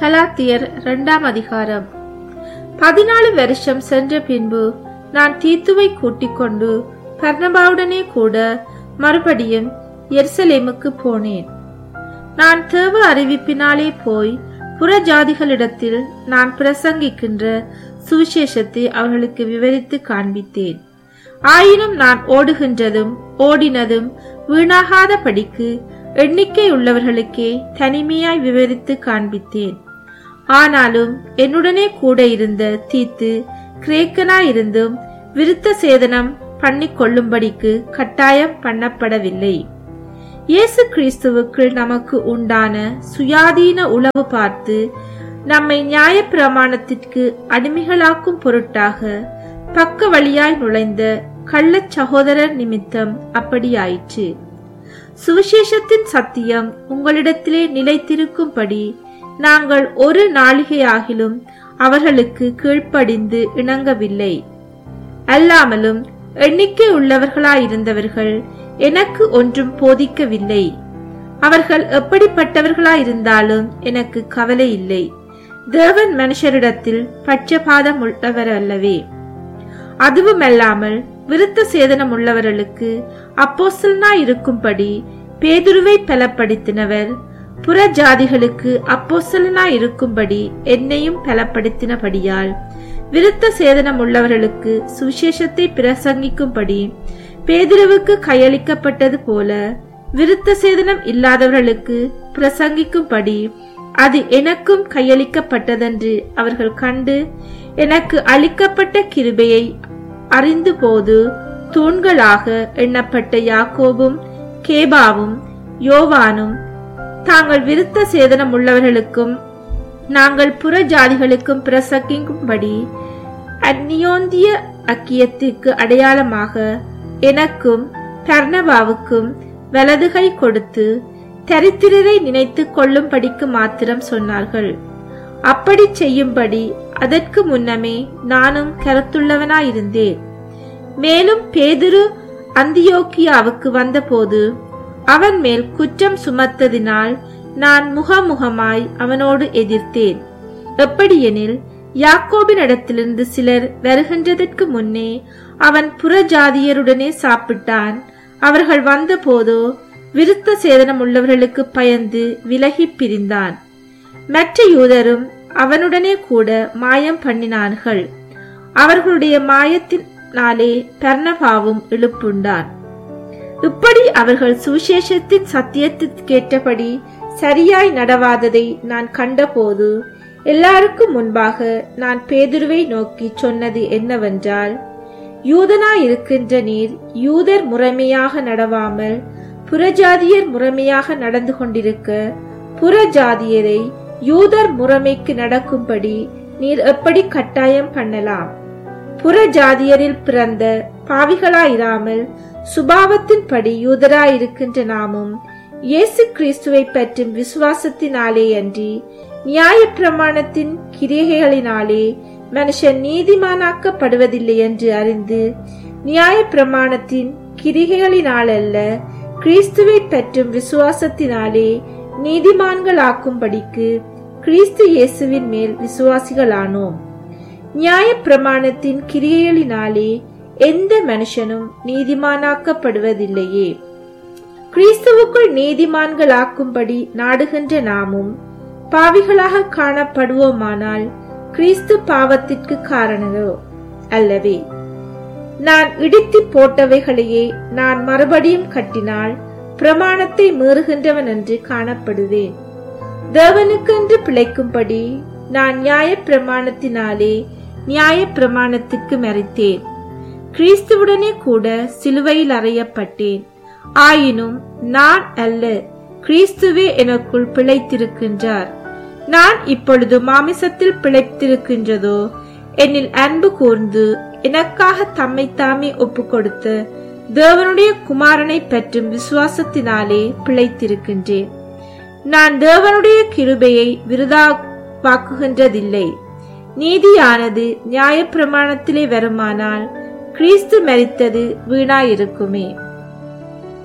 கலாத்தியர் இரண்டாம் அதிகாரம் பதினாலு வருஷம் சென்ற பின்பு நான் தீத்துவை கூட்டிக் கொண்டு பர்ணபாவுடனே கூட மறுபடியும் எருசலேமுக்கு போனேன் நான் தேவ அறிவிப்பினாலே போய் புற ஜாதிகளிடத்தில் நான் பிரசங்கிக்கின்ற சுவிசேஷத்தை அவர்களுக்கு விவரித்து காண்பித்தேன் ஆயினும் நான் ஓடுகின்றதும் ஓடினதும் வீணாகாத படிக்கு எண்ணிக்கை உள்ளவர்களுக்கே தனிமையாய் விவரித்து காண்பித்தேன் ஆனாலும் என்னுடனே கூட இருந்த தீத்து கிரேக்கனாயிருந்தும் விருத்த சேதனம் பண்ணிக் கொள்ளும்படிக்கு கட்டாயம் பண்ணப்படவில்லை இயேசு கிறிஸ்துவுக்குள் நமக்கு உண்டான சுயாதீன உளவு பார்த்து நம்மை நியாயப்பிரமாணத்திற்கு அடிமைகளாக்கும் பொருட்டாக பக்க வழியாய் நுழைந்த கள்ளச் சகோதரர் நிமித்தம் அப்படியாயிற்று சுவிசேஷத்தின் சத்தியம் உங்களிடத்திலே நிலைத்திருக்கும்படி நாங்கள் ஒரு நாளிகையாகிலும் அவர்களுக்கு கீழ்ப்படிந்து இணங்கவில்லை அல்லாமலும் எண்ணிக்கை உள்ளவர்களாயிருந்தவர்கள் எனக்கு ஒன்றும் போதிக்கவில்லை அவர்கள் எப்படிப்பட்டவர்களாயிருந்தாலும் எனக்கு கவலை இல்லை தேவன் மனுஷரிடத்தில் பட்சபாதம் உள்ளவர் அல்லவே அதுவுமல்லாமல் விருத்த சேதனம் உள்ளவர்களுக்கு அப்போசலனாய் இருக்கும்படி பேதுருவை பலப்படுத்தினவர் புற ஜாதிகளுக்கு அப்போசலனாய் இருக்கும்படி என்னையும் பலப்படுத்தினபடியால் விருத்த சேதனம் உள்ளவர்களுக்கு சுவிசேஷத்தை பிரசங்கிக்கும்படி பேதுருவுக்கு கையளிக்கப்பட்டது போல விருத்த சேதனம் இல்லாதவர்களுக்கு பிரசங்கிக்கும்படி அது எனக்கும் கையளிக்கப்பட்டதென்று அவர்கள் கண்டு எனக்கு அளிக்கப்பட்ட கிருபையை அறிந்து போது தூண்களாக எண்ணப்பட்ட யாக்கோபும் கேபாவும் யோவானும் தாங்கள் விருத்த சேதனம் உள்ளவர்களுக்கும் நாங்கள் புற ஜாதிகளுக்கும் பிரசங்கிக்கும்படி அந்நியோந்திய அக்கியத்திற்கு அடையாளமாக எனக்கும் கர்ணபாவுக்கும் வலதுகை கொடுத்து தரித்திரரை நினைத்து கொள்ளும்படிக்கு மாத்திரம் சொன்னார்கள் அப்படி செய்யும்படி அதற்கு முன்னமே நானும் கருத்துள்ளவனாயிருந்தேன் மேலும் பேதுரு அந்தியோக்கியாவுக்கு வந்தபோது அவன் மேல் குற்றம் சுமத்ததினால் நான் முகமுகமாய் அவனோடு எதிர்த்தேன் எப்படியெனில் யாக்கோபினிடத்திலிருந்து சிலர் வருகின்றதற்கு முன்னே அவன் புறஜாதியருடனே சாப்பிட்டான் அவர்கள் வந்தபோதோ விருத்த சேதனம் உள்ளவர்களுக்கு பயந்து விலகி பிரிந்தான் மற்ற யூதரும் அவனுடனே கூட மாயம் பண்ணினார்கள் அவர்களுடைய மாயத்தினாலே பர்ணபாவும் இழுப்புண்டான் இப்படி அவர்கள் சுவிசேஷத்தின் சத்தியத்திற்கேற்றபடி சரியாய் நடவாததை நான் கண்டபோது எல்லாருக்கும் முன்பாக நான் பேதுருவை நோக்கி சொன்னது என்னவென்றால் யூதனாயிருக்கின்ற நீர் யூதர் முறைமையாக நடவாமல் புறஜாதியர் முறைமையாக நடந்து கொண்டிருக்க புறஜாதியரை யூதர் முறைமைக்கு நடக்கும்படி நீர் எப்படி கட்டாயம் பண்ணலாம் புறஜாதியரில் பிறந்த பாவிகளாயிராமல் சுபாவத்தின்படி யூதராயிருக்கின்ற நாமும் இயேசு கிறிஸ்துவை பற்றும் விசுவாசத்தினாலே அன்றி நியாய பிரமாணத்தின் கிரியைகளினாலே மனுஷன் நீதிமானாக்கப்படுவதில்லை என்று அறிந்து நியாய பிரமாணத்தின் கிரிகைகளினாலல்ல கிறிஸ்துவை பற்றும் விசுவாசத்தினாலே நீதிமான்களாக்கும்படிக்கு கிறிஸ்து இயேசுவின் மேல் விசுவாசிகளானோம் நியாய பிரமாணத்தின் கிரியைகளினாலே எந்த மனுஷனும் நீதிமானாக்கப்படுவதில்லையே கிறிஸ்துவுக்குள் நீதிமான்களாக்கும்படி நாடுகின்ற நாமும் பாவிகளாக காணப்படுவோமானால் கிறிஸ்து பாவத்திற்கு காரணரோ அல்லவே நான் இடித்து போட்டவைகளையே நான் மறுபடியும் கட்டினால் பிரமாணத்தை மீறுகின்றவன் என்று காணப்படுவேன் தேவனுக்கென்று பிழைக்கும்படி நான் நியாய பிரமாணத்தினாலே நியாய பிரமாணத்திற்கு மறித்தேன் கிறிஸ்துவுடனே கூட சிலுவையில் அறையப்பட்டேன் ஆயினும் நான் அல்ல கிறிஸ்துவே எனக்குள் பிழைத்திருக்கின்றார் நான் இப்பொழுது மாமிசத்தில் பிழைத்திருக்கின்றதோ என்னில் அன்பு கூர்ந்து எனக்காக தம்மை தாமே ஒப்பு கொடுத்த தேவனுடைய குமாரனை பற்றும் விசுவாசத்தினாலே பிழைத்திருக்கின்றேன் நான் தேவனுடைய கிருபையை விருதாவாக்குகின்றதில்லை நீதியானது நியாய பிரமாணத்திலே வருமானால் கிறிஸ்து மரித்தது வீணாயிருக்குமே